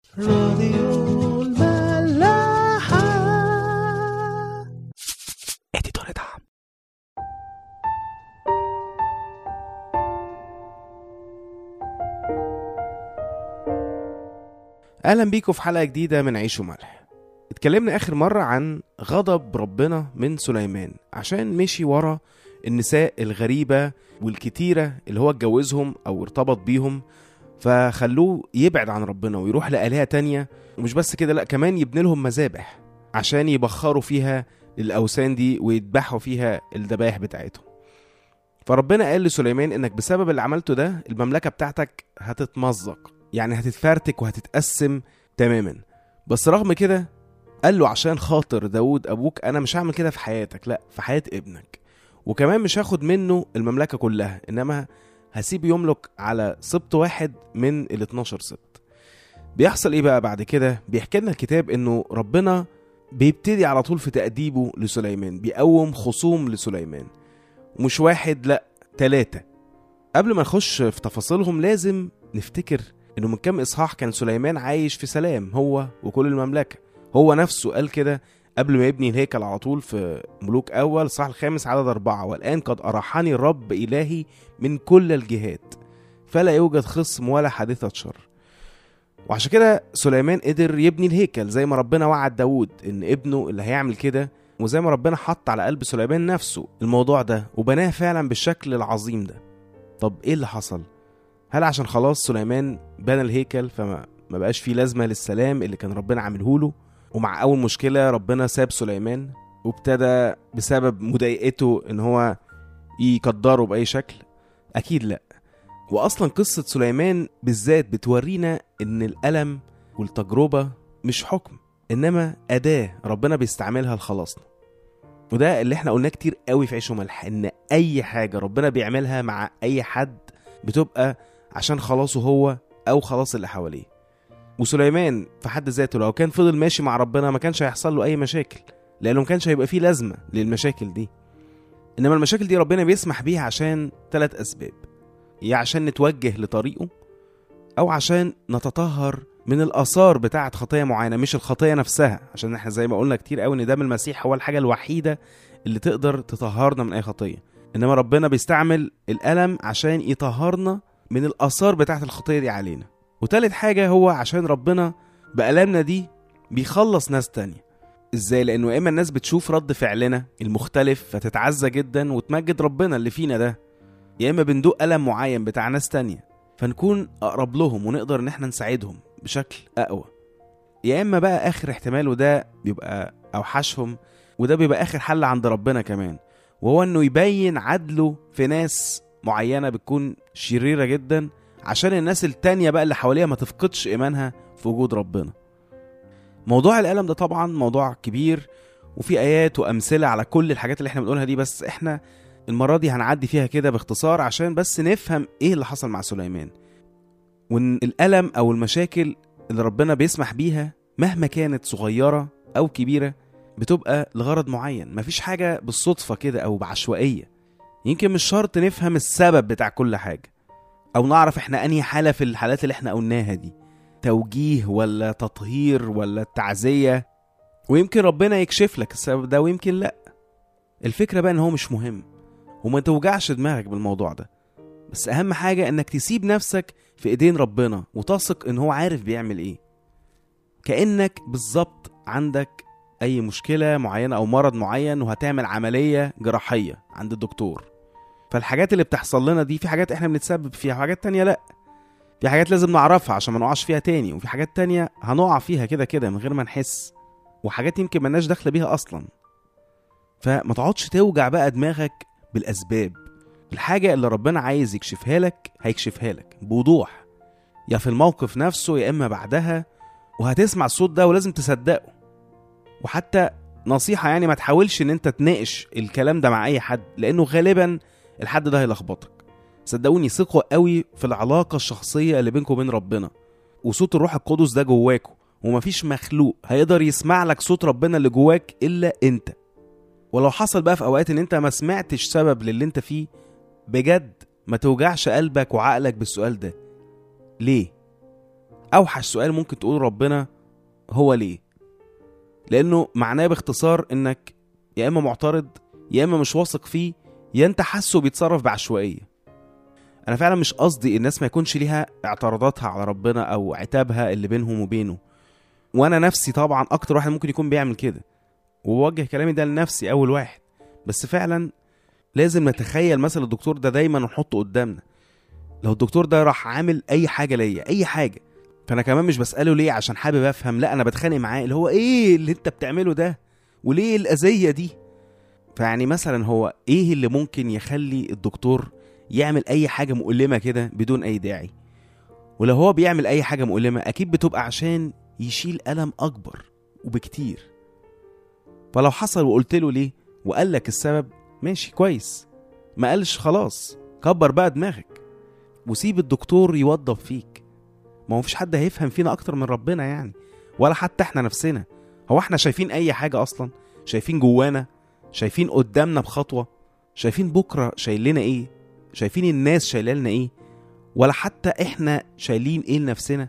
راديو الملاحة اديتور دعم اهلا بيكم في حلقه جديده من عيش وملح اتكلمنا اخر مره عن غضب ربنا من سليمان عشان مشي ورا النساء الغريبه والكتيره اللي هو اتجوزهم او ارتبط بيهم فخلوه يبعد عن ربنا ويروح لآلهة تانية ومش بس كده لا كمان يبني لهم مذابح عشان يبخروا فيها الأوثان دي ويذبحوا فيها الذبائح بتاعتهم فربنا قال لسليمان انك بسبب اللي عملته ده المملكة بتاعتك هتتمزق يعني هتتفرتك وهتتقسم تماما بس رغم كده قال له عشان خاطر داود ابوك انا مش هعمل كده في حياتك لا في حياة ابنك وكمان مش هاخد منه المملكة كلها انما هسيب يملك على سبط واحد من ال 12 سبط بيحصل ايه بقى بعد كده بيحكي لنا الكتاب انه ربنا بيبتدي على طول في تأديبه لسليمان بيقوم خصوم لسليمان ومش واحد لا تلاتة قبل ما نخش في تفاصيلهم لازم نفتكر انه من كام اصحاح كان سليمان عايش في سلام هو وكل المملكة هو نفسه قال كده قبل ما يبني الهيكل على طول في ملوك اول الصح الخامس عدد اربعة والان قد ارحني الرب الهي من كل الجهات فلا يوجد خصم ولا حادثة شر وعشان كده سليمان قدر يبني الهيكل زي ما ربنا وعد داود ان ابنه اللي هيعمل كده وزي ما ربنا حط على قلب سليمان نفسه الموضوع ده وبناه فعلا بالشكل العظيم ده طب ايه اللي حصل هل عشان خلاص سليمان بنى الهيكل فما ما بقاش فيه لازمه للسلام اللي كان ربنا عامله له ومع اول مشكله ربنا ساب سليمان وابتدى بسبب مضايقته ان هو يقدره باي شكل اكيد لا واصلا قصه سليمان بالذات بتورينا ان الالم والتجربه مش حكم انما اداه ربنا بيستعملها لخلاصنا وده اللي احنا قلناه كتير قوي في عيش وملح ان اي حاجه ربنا بيعملها مع اي حد بتبقى عشان خلاصه هو او خلاص اللي حواليه وسليمان في حد ذاته لو كان فضل ماشي مع ربنا ما كانش هيحصل له اي مشاكل لانه ما كانش هيبقى فيه لازمه للمشاكل دي انما المشاكل دي ربنا بيسمح بيها عشان ثلاث اسباب يا عشان نتوجه لطريقه او عشان نتطهر من الاثار بتاعه خطيه معينه مش الخطيه نفسها عشان احنا زي ما قلنا كتير قوي ان دم المسيح هو الحاجه الوحيده اللي تقدر تطهرنا من اي خطيه انما ربنا بيستعمل الالم عشان يطهرنا من الاثار بتاعه الخطيه دي علينا وتالت حاجه هو عشان ربنا بالامنا دي بيخلص ناس تانية ازاي لانه يا اما الناس بتشوف رد فعلنا المختلف فتتعزى جدا وتمجد ربنا اللي فينا ده يا اما بندوق الم معين بتاع ناس تانية فنكون اقرب لهم ونقدر ان احنا نساعدهم بشكل اقوى يا اما بقى اخر احتمال وده بيبقى اوحشهم وده بيبقى اخر حل عند ربنا كمان وهو انه يبين عدله في ناس معينه بتكون شريره جدا عشان الناس التانية بقى اللي حواليها ما تفقدش ايمانها في وجود ربنا موضوع الالم ده طبعا موضوع كبير وفي ايات وامثله على كل الحاجات اللي احنا بنقولها دي بس احنا المره دي هنعدي فيها كده باختصار عشان بس نفهم ايه اللي حصل مع سليمان وان الالم او المشاكل اللي ربنا بيسمح بيها مهما كانت صغيره او كبيره بتبقى لغرض معين مفيش حاجه بالصدفه كده او بعشوائيه يمكن مش شرط نفهم السبب بتاع كل حاجه او نعرف احنا انهي حاله في الحالات اللي احنا قلناها دي توجيه ولا تطهير ولا تعزيه ويمكن ربنا يكشف لك السبب ده ويمكن لا الفكره بقى ان هو مش مهم وما توجعش دماغك بالموضوع ده بس اهم حاجه انك تسيب نفسك في ايدين ربنا وتثق ان هو عارف بيعمل ايه كانك بالظبط عندك اي مشكله معينه او مرض معين وهتعمل عمليه جراحيه عند الدكتور فالحاجات اللي بتحصل لنا دي في حاجات احنا بنتسبب فيها وحاجات تانية لا في حاجات لازم نعرفها عشان ما نقعش فيها تاني وفي حاجات تانية هنقع فيها كده كده من غير ما نحس وحاجات يمكن ملناش دخل بيها اصلا فما تقعدش توجع بقى دماغك بالاسباب الحاجة اللي ربنا عايز يكشفها لك هيكشفها لك بوضوح يا في الموقف نفسه يا اما بعدها وهتسمع الصوت ده ولازم تصدقه وحتى نصيحة يعني ما تحاولش ان انت تناقش الكلام ده مع اي حد لانه غالبا الحد ده هيلخبطك صدقوني ثقوا قوي في العلاقة الشخصية اللي بينكم وبين ربنا وصوت الروح القدس ده جواكوا ومفيش مخلوق هيقدر يسمع لك صوت ربنا اللي جواك الا انت ولو حصل بقى في اوقات ان انت ما سمعتش سبب للي انت فيه بجد ما توجعش قلبك وعقلك بالسؤال ده ليه اوحش سؤال ممكن تقول ربنا هو ليه لانه معناه باختصار انك يا اما معترض يا اما مش واثق فيه يا انت حاسه بيتصرف بعشوائيه انا فعلا مش قصدي الناس ما يكونش ليها اعتراضاتها على ربنا او عتابها اللي بينهم وبينه وانا نفسي طبعا اكتر واحد ممكن يكون بيعمل كده وبوجه كلامي ده لنفسي اول واحد بس فعلا لازم نتخيل مثل الدكتور ده دايما ونحطه قدامنا لو الدكتور ده راح عامل اي حاجه ليا اي حاجه فانا كمان مش بساله ليه عشان حابب افهم لا انا بتخانق معاه اللي هو ايه اللي انت بتعمله ده وليه الاذيه دي فيعني مثلا هو ايه اللي ممكن يخلي الدكتور يعمل اي حاجه مؤلمه كده بدون اي داعي ولو هو بيعمل اي حاجه مؤلمه اكيد بتبقى عشان يشيل الم اكبر وبكتير فلو حصل وقلت له ليه وقال لك السبب ماشي كويس ما قالش خلاص كبر بقى دماغك وسيب الدكتور يوضب فيك ما هو مفيش حد هيفهم فينا اكتر من ربنا يعني ولا حتى احنا نفسنا هو احنا شايفين اي حاجه اصلا شايفين جوانا شايفين قدامنا بخطوه شايفين بكره شايل لنا ايه شايفين الناس شايله لنا ايه ولا حتى احنا شايلين ايه لنفسنا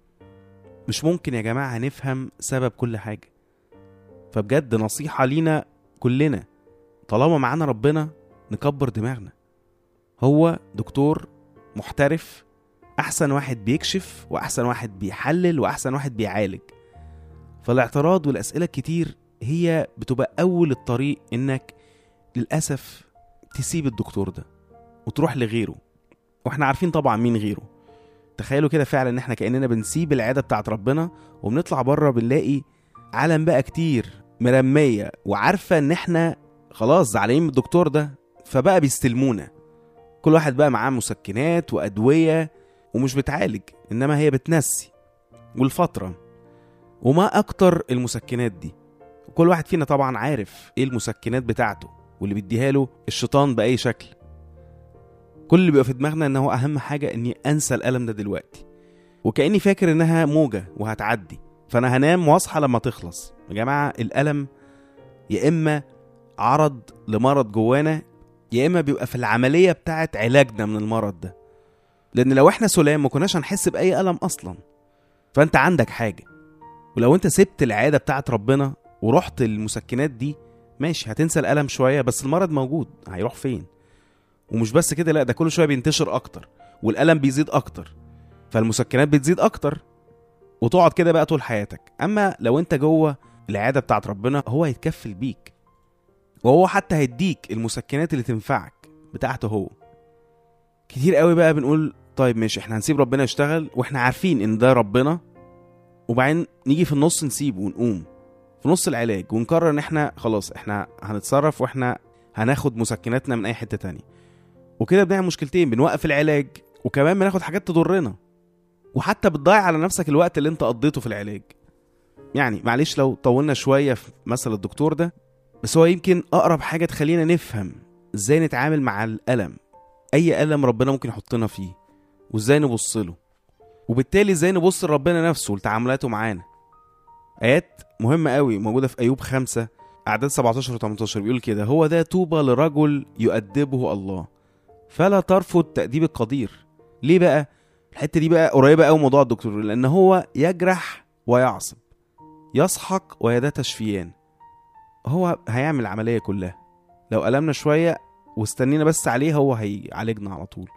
مش ممكن يا جماعه نفهم سبب كل حاجه فبجد نصيحه لينا كلنا طالما معانا ربنا نكبر دماغنا هو دكتور محترف احسن واحد بيكشف واحسن واحد بيحلل واحسن واحد بيعالج فالاعتراض والاسئله الكتير هي بتبقى اول الطريق انك للاسف تسيب الدكتور ده وتروح لغيره واحنا عارفين طبعا مين غيره تخيلوا كده فعلا ان احنا كاننا بنسيب العياده بتاعت ربنا وبنطلع بره بنلاقي عالم بقى كتير مرميه وعارفه ان احنا خلاص زعلانين من الدكتور ده فبقى بيستلمونا كل واحد بقى معاه مسكنات وادويه ومش بتعالج انما هي بتنسي والفتره وما اكتر المسكنات دي وكل واحد فينا طبعا عارف ايه المسكنات بتاعته واللي بيديها له الشيطان باي شكل كل اللي بيبقى في دماغنا ان هو اهم حاجه اني انسى الالم ده دلوقتي وكاني فاكر انها موجه وهتعدي فانا هنام واصحى لما تخلص يا جماعه الالم يا اما عرض لمرض جوانا يا اما بيبقى في العمليه بتاعه علاجنا من المرض ده لان لو احنا سلام ما كناش هنحس باي الم اصلا فانت عندك حاجه ولو انت سبت العاده بتاعه ربنا ورحت المسكنات دي ماشي هتنسى الالم شويه بس المرض موجود هيروح فين ومش بس كده لا ده كل شويه بينتشر اكتر والالم بيزيد اكتر فالمسكنات بتزيد اكتر وتقعد كده بقى طول حياتك اما لو انت جوه العاده بتاعت ربنا هو هيتكفل بيك وهو حتى هيديك المسكنات اللي تنفعك بتاعته هو كتير قوي بقى بنقول طيب ماشي احنا هنسيب ربنا يشتغل واحنا عارفين ان ده ربنا وبعدين نيجي في النص نسيبه ونقوم في نص العلاج ونقرر ان احنا خلاص احنا هنتصرف واحنا هناخد مسكناتنا من اي حته تانية وكده بنعمل مشكلتين بنوقف العلاج وكمان بناخد حاجات تضرنا وحتى بتضيع على نفسك الوقت اللي انت قضيته في العلاج يعني معلش لو طولنا شويه في مثل الدكتور ده بس هو يمكن اقرب حاجه تخلينا نفهم ازاي نتعامل مع الالم اي الم ربنا ممكن يحطنا فيه وازاي نبص له وبالتالي ازاي نبص لربنا نفسه ولتعاملاته معانا ايات مهمه قوي موجوده في ايوب خمسة اعداد 17 و 18 بيقول كده هو ده طوبى لرجل يؤدبه الله فلا ترفض تأديب القدير ليه بقى الحته دي بقى قريبه قوي موضوع الدكتور لان هو يجرح ويعصب يسحق ويداه تشفيان هو هيعمل العمليه كلها لو ألمنا شويه واستنينا بس عليه هو هيعالجنا على طول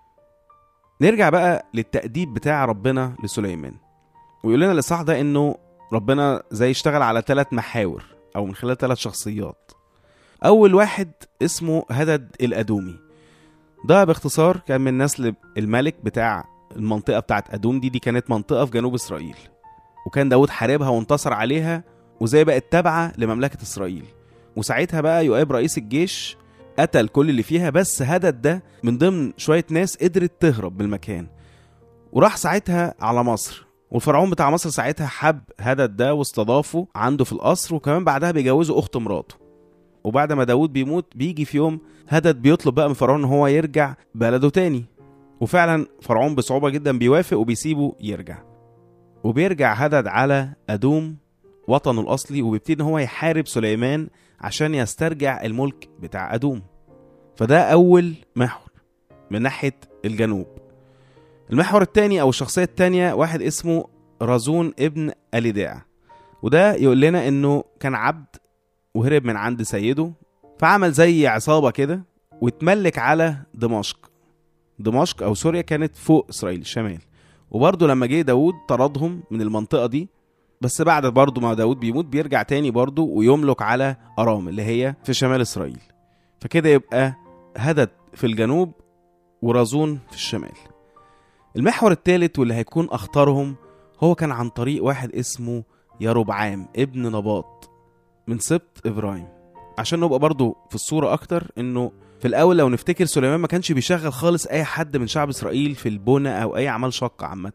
نرجع بقى للتأديب بتاع ربنا لسليمان ويقول لنا الإصحاح ده إنه ربنا زي اشتغل على ثلاث محاور أو من خلال ثلاث شخصيات أول واحد اسمه هدد الأدومي ده باختصار كان من نسل الملك بتاع المنطقة بتاعت أدوم دي دي كانت منطقة في جنوب إسرائيل وكان داود حاربها وانتصر عليها وزي بقت تابعة لمملكة إسرائيل وساعتها بقى يؤاب رئيس الجيش قتل كل اللي فيها بس هدد ده من ضمن شوية ناس قدرت تهرب من المكان وراح ساعتها على مصر والفرعون بتاع مصر ساعتها حب هدد ده واستضافه عنده في القصر وكمان بعدها بيجوزه أخت مراته وبعد ما داود بيموت بيجي في يوم هدد بيطلب بقى من فرعون ان هو يرجع بلده تاني وفعلا فرعون بصعوبة جدا بيوافق وبيسيبه يرجع وبيرجع هدد على أدوم وطنه الأصلي وبيبتدي ان هو يحارب سليمان عشان يسترجع الملك بتاع أدوم فده أول محور من ناحية الجنوب المحور التاني او الشخصيه التانيه واحد اسمه رازون ابن اليداع وده يقول لنا انه كان عبد وهرب من عند سيده فعمل زي عصابه كده واتملك على دمشق دمشق او سوريا كانت فوق اسرائيل الشمال وبرضه لما جه داود طردهم من المنطقه دي بس بعد برضه ما داود بيموت بيرجع تاني برضه ويملك على ارام اللي هي في شمال اسرائيل فكده يبقى هدد في الجنوب ورازون في الشمال المحور الثالث واللي هيكون اخطرهم هو كان عن طريق واحد اسمه يربعام ابن نباط من سبط ابراهيم عشان نبقى برضو في الصورة أكتر إنه في الأول لو نفتكر سليمان ما كانش بيشغل خالص أي حد من شعب إسرائيل في البنى أو أي أعمال شاقة عامة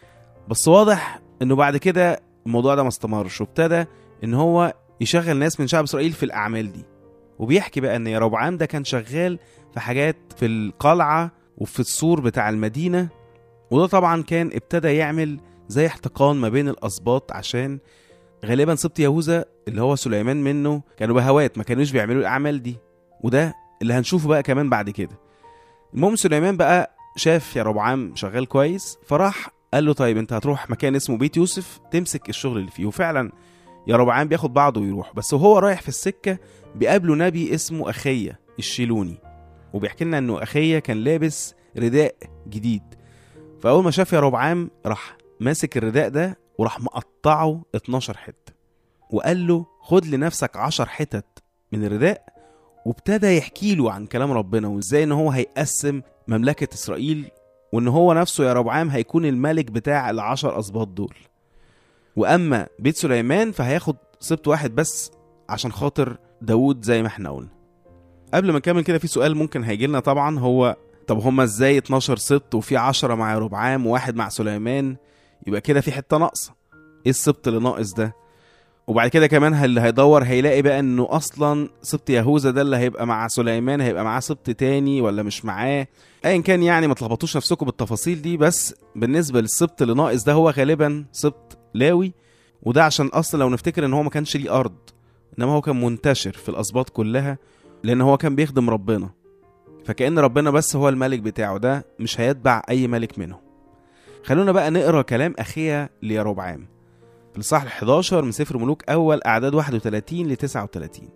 بس واضح إنه بعد كده الموضوع ده ما استمرش وابتدى إن هو يشغل ناس من شعب إسرائيل في الأعمال دي وبيحكي بقى إن يربعام ده كان شغال في حاجات في القلعة وفي السور بتاع المدينة وده طبعا كان ابتدى يعمل زي احتقان ما بين الأسباط عشان غالبا سبط يهوذا اللي هو سليمان منه كانوا بهوات ما كانوش بيعملوا الاعمال دي وده اللي هنشوفه بقى كمان بعد كده المهم سليمان بقى شاف يا ربعام شغال كويس فراح قال له طيب انت هتروح مكان اسمه بيت يوسف تمسك الشغل اللي فيه وفعلا يا ربعام بياخد بعضه ويروح بس وهو رايح في السكه بيقابله نبي اسمه اخيه الشيلوني وبيحكي لنا انه اخيه كان لابس رداء جديد فاول ما شاف يا ربعام راح ماسك الرداء ده وراح مقطعه 12 حته وقال له خد لنفسك 10 حتت من الرداء وابتدى يحكي له عن كلام ربنا وازاي ان هو هيقسم مملكه اسرائيل وان هو نفسه يا ربعام هيكون الملك بتاع العشر اسباط دول واما بيت سليمان فهياخد سبط واحد بس عشان خاطر داود زي ما احنا قلنا قبل ما نكمل كده في سؤال ممكن هيجي لنا طبعا هو طب هما ازاي 12 سبط وفي 10 مع ربعام وواحد مع سليمان يبقى كده في حته ناقصه ايه السبط اللي ناقص ده وبعد كده كمان اللي هيدور هيلاقي بقى انه اصلا سبط يهوذا ده اللي هيبقى مع سليمان هيبقى معاه سبط تاني ولا مش معاه ايا كان يعني ما تلخبطوش نفسكم بالتفاصيل دي بس بالنسبه للسبط اللي ناقص ده هو غالبا سبط لاوي وده عشان اصلا لو نفتكر ان هو ما كانش ليه ارض انما هو كان منتشر في الاسباط كلها لان هو كان بيخدم ربنا فكأن ربنا بس هو الملك بتاعه ده مش هيتبع اي ملك منهم خلونا بقى نقرا كلام اخيها ليربعام في الصح ال 11 من سفر ملوك اول اعداد 31 ل 39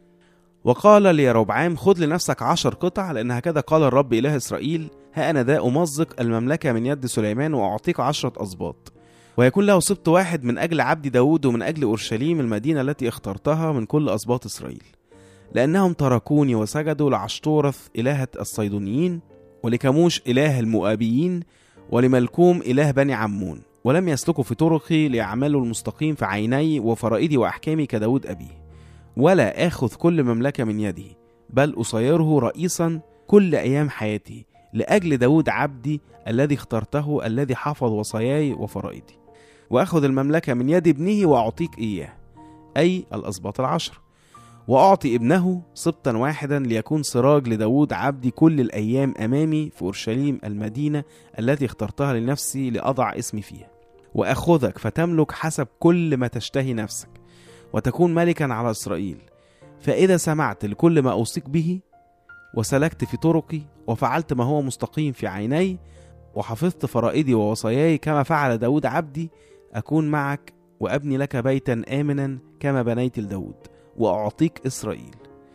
وقال ليربعام خذ لنفسك عشر قطع لأن هكذا قال الرب إله إسرائيل ها أنا ذا أمزق المملكة من يد سليمان وأعطيك عشرة أسباط ويكون له سبط واحد من أجل عبد داود ومن أجل أورشليم المدينة التي اخترتها من كل أسباط إسرائيل لأنهم تركوني وسجدوا لعشتورث إلهة الصيدونيين ولكموش إله المؤابيين ولملكوم إله بني عمون ولم يسلكوا في طرقي ليعملوا المستقيم في عيني وفرائدي وأحكامي كداود أبيه ولا آخذ كل مملكة من يده بل أصيره رئيسا كل أيام حياتي لأجل داود عبدي الذي اخترته الذي حفظ وصاياي وفرائدي وأخذ المملكة من يد ابنه وأعطيك إياه أي الأسباط العشر وأعطي ابنه سبطا واحدا ليكون سراج لداود عبدي كل الأيام أمامي في أورشليم المدينة التي اخترتها لنفسي لأضع اسمي فيها وأخذك فتملك حسب كل ما تشتهي نفسك وتكون ملكا على إسرائيل فإذا سمعت لكل ما أوصيك به وسلكت في طرقي وفعلت ما هو مستقيم في عيني وحفظت فرائدي ووصاياي كما فعل داود عبدي أكون معك وأبني لك بيتا آمنا كما بنيت لداود وأعطيك إسرائيل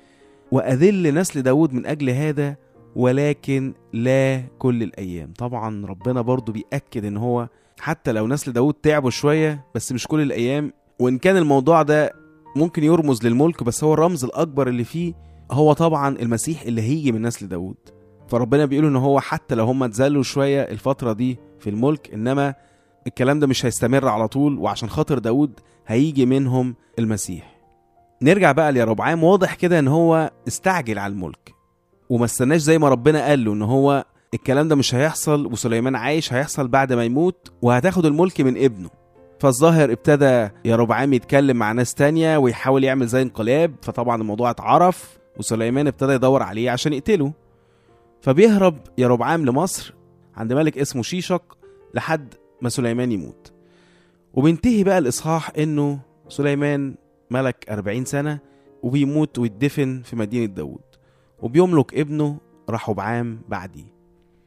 وأذل نسل داود من أجل هذا ولكن لا كل الأيام طبعا ربنا برضو بيأكد إن هو حتى لو نسل داود تعبوا شوية بس مش كل الأيام وإن كان الموضوع ده ممكن يرمز للملك بس هو الرمز الأكبر اللي فيه هو طبعا المسيح اللي هيجي من نسل داود فربنا بيقول ان هو حتى لو هم اتذلوا شويه الفتره دي في الملك انما الكلام ده مش هيستمر على طول وعشان خاطر داود هيجي منهم المسيح نرجع بقى ليربعام واضح كده ان هو استعجل على الملك وما استناش زي ما ربنا قال له ان هو الكلام ده مش هيحصل وسليمان عايش هيحصل بعد ما يموت وهتاخد الملك من ابنه فالظاهر ابتدى يربعام يتكلم مع ناس تانية ويحاول يعمل زي انقلاب فطبعا الموضوع اتعرف وسليمان ابتدى يدور عليه عشان يقتله فبيهرب يربعام لمصر عند ملك اسمه شيشق لحد ما سليمان يموت وبينتهي بقى الإصحاح إنه سليمان ملك أربعين سنة وبيموت ويدفن في مدينة داود وبيملك ابنه رحبعام بعديه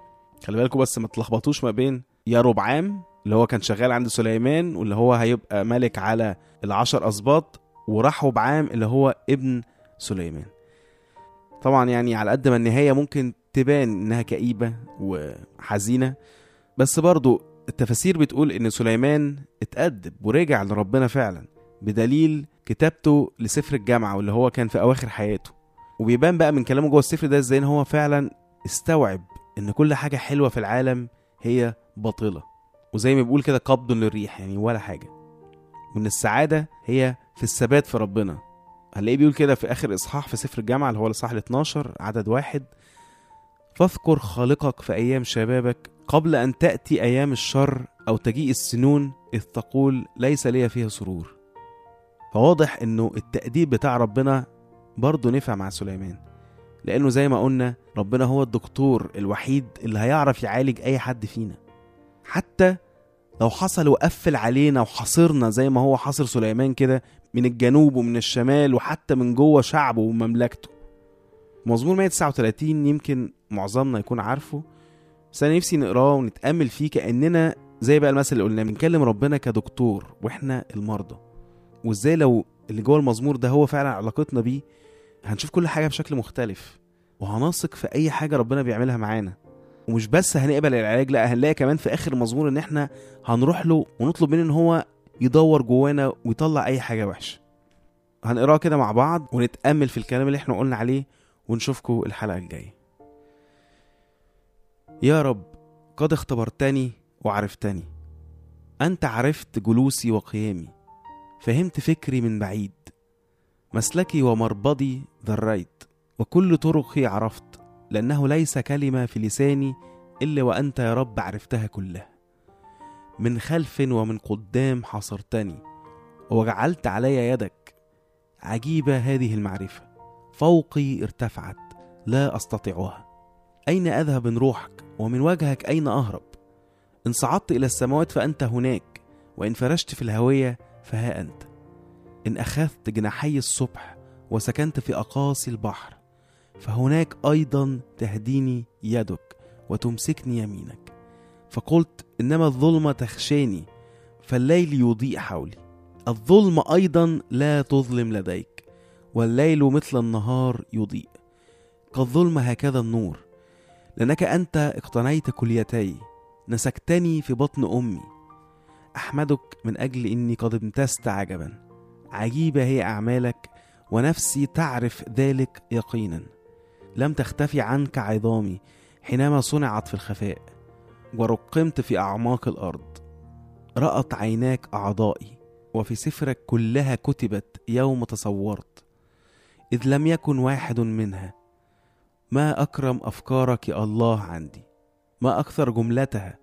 خلي بالكم بس ما تلخبطوش ما بين يا ربعام اللي هو كان شغال عند سليمان واللي هو هيبقى ملك على العشر أسباط ورحبعام اللي هو ابن سليمان طبعا يعني على قد ما النهاية ممكن تبان إنها كئيبة وحزينة بس برضو التفاسير بتقول إن سليمان اتأدب ورجع لربنا فعلا بدليل كتابته لسفر الجامعة واللي هو كان في أواخر حياته وبيبان بقى من كلامه جوه السفر ده ازاي ان هو فعلا استوعب ان كل حاجة حلوة في العالم هي باطلة وزي ما بيقول كده قبض للريح يعني ولا حاجة وان السعادة هي في الثبات في ربنا هنلاقيه بيقول كده في اخر اصحاح في سفر الجامعة اللي هو الاصحاح ال 12 عدد واحد فاذكر خالقك في ايام شبابك قبل ان تأتي ايام الشر او تجيء السنون اذ تقول ليس لي فيها سرور فواضح انه التأديب بتاع ربنا برضه نفع مع سليمان لانه زي ما قلنا ربنا هو الدكتور الوحيد اللي هيعرف يعالج اي حد فينا حتى لو حصل وقفل علينا وحاصرنا زي ما هو حاصر سليمان كده من الجنوب ومن الشمال وحتى من جوه شعبه ومملكته مزمور 139 يمكن معظمنا يكون عارفه بس انا نفسي نقراه ونتامل فيه كاننا زي بقى المثل اللي قلناه بنكلم ربنا كدكتور واحنا المرضى وازاي لو اللي جوه المزمور ده هو فعلا علاقتنا بيه هنشوف كل حاجه بشكل مختلف وهنثق في اي حاجه ربنا بيعملها معانا ومش بس هنقبل العلاج لا هنلاقي كمان في اخر المزمور ان احنا هنروح له ونطلب منه ان هو يدور جوانا ويطلع اي حاجه وحشه هنقراه كده مع بعض ونتامل في الكلام اللي احنا قلنا عليه ونشوفكم الحلقه الجايه يا رب قد اختبرتني وعرفتني انت عرفت جلوسي وقيامي فهمت فكري من بعيد مسلكي ومربضي ذريت وكل طرقي عرفت لأنه ليس كلمة في لساني إلا وأنت يا رب عرفتها كلها من خلف ومن قدام حصرتني وجعلت علي يدك عجيبة هذه المعرفة فوقي ارتفعت لا أستطيعها أين أذهب من روحك ومن وجهك أين أهرب إن صعدت إلى السماوات فأنت هناك وإن فرشت في الهوية فها أنت إن أخذت جناحي الصبح وسكنت في أقاصي البحر فهناك أيضا تهديني يدك وتمسكني يمينك فقلت إنما الظلمة تخشاني فالليل يضيء حولي الظلم أيضا لا تظلم لديك والليل مثل النهار يضيء كالظلم هكذا النور لأنك أنت اقتنيت كليتي نسكتني في بطن أمي أحمدك من أجل إني قد امتزت عجبا عجيبة هي أعمالك ونفسي تعرف ذلك يقينا لم تختفي عنك عظامي حينما صنعت في الخفاء ورقمت في أعماق الأرض رأت عيناك أعضائي وفي سفرك كلها كتبت يوم تصورت إذ لم يكن واحد منها ما أكرم أفكارك يا الله عندي ما أكثر جملتها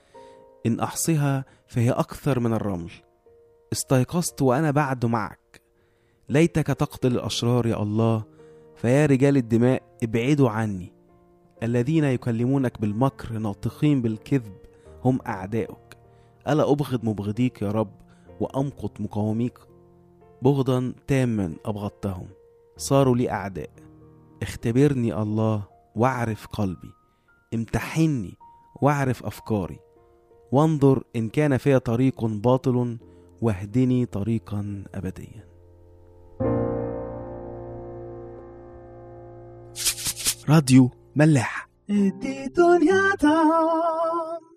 إن أحصها فهي أكثر من الرمل استيقظت وأنا بعد معك ليتك تقتل الأشرار يا الله فيا رجال الدماء ابعدوا عني الذين يكلمونك بالمكر ناطقين بالكذب هم أعداؤك ألا أبغض مبغضيك يا رب وأمقت مقاوميك بغضا تاما أبغضتهم صاروا لي أعداء اختبرني الله واعرف قلبي امتحني واعرف أفكاري وانظر إن كان في طريق باطل واهدني طريقا أبديا راديو ملاح ادي دنيا دام